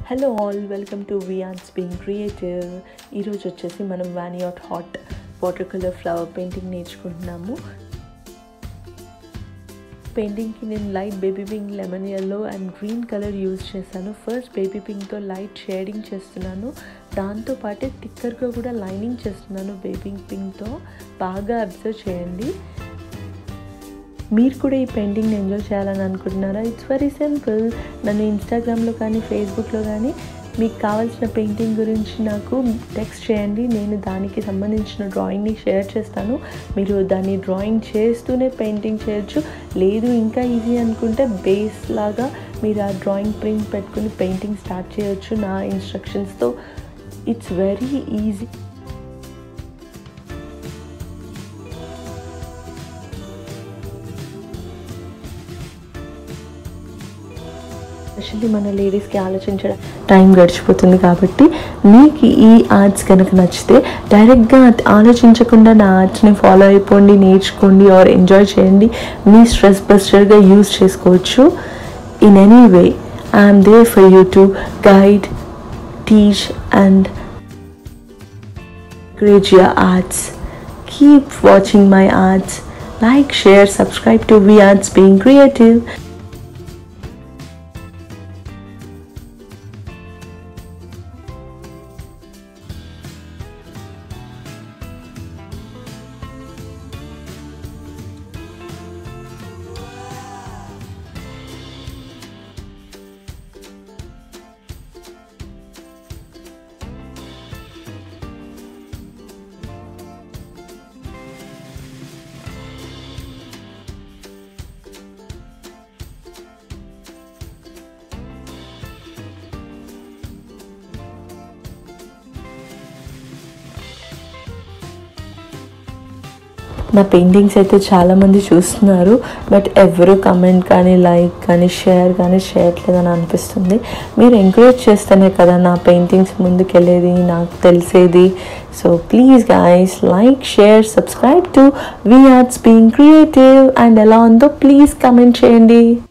Hello all welcome to వియాన్స్ being creative ఈరోజు వచ్చేసి మనం వానియాట్ hot water colour flower painting నేర్చుకుంటున్నాము పెయింటింగ్కి నేను light baby pink lemon yellow and green colour use చేశాను ఫస్ట్ బేబీ పింక్తో లైట్ షేడింగ్ చేస్తున్నాను దాంతోపాటే థిక్కర్గా కూడా లైనింగ్ చేస్తున్నాను బేబీ పింక్తో బాగా అబ్జర్వ్ చేయండి మీరు కూడా ఈ పెయింటింగ్ని ఎంజాయ్ చేయాలని అనుకుంటున్నారా ఇట్స్ వెరీ సింపుల్ నన్ను ఇన్స్టాగ్రామ్లో కానీ ఫేస్బుక్లో కానీ మీకు కావాల్సిన పెయింటింగ్ గురించి నాకు టెక్స్ట్ చేయండి నేను దానికి సంబంధించిన డ్రాయింగ్ని షేర్ చేస్తాను మీరు దాన్ని డ్రాయింగ్ చేస్తూనే పెయింటింగ్ చేయొచ్చు లేదు ఇంకా ఈజీ అనుకుంటే బేస్ లాగా మీరు ఆ డ్రాయింగ్ ప్రింట్ పెట్టుకుని పెయింటింగ్ స్టార్ట్ చేయొచ్చు నా ఇన్స్ట్రక్షన్స్తో ఇట్స్ వెరీ ఈజీ ఎస్పెషల్లీ మన లేడీస్కి ఆలోచించడం టైం గడిచిపోతుంది కాబట్టి మీకు ఈ ఆర్ట్స్ కనుక నచ్చితే డైరెక్ట్గా ఆలోచించకుండా నా ఆర్ట్స్ని ఫాలో అయిపోండి నేర్చుకోండి ఆర్ ఎంజాయ్ చేయండి మీ స్ట్రెస్ బస్టర్గా యూజ్ చేసుకోవచ్చు in any way I'm there for you to guide teach and encourage your arts. Keep watching my arts. Like, share, subscribe to V Arts Being Creative. నా paintings అయితే చాలామంది చూస్తున్నారు but ఎవరు comment కానీ like కానీ share కానీ చేయట్లేదని అనిపిస్తుంది మీరు ఎంకరేజ్ చేస్తేనే కదా నా పెయింటింగ్స్ ముందుకెళ్ళేది నాకు తెలిసేది so please guys like share subscribe to V arts being creative and ఎలా ఉందో ప్లీజ్ కమెంట్ చేయండి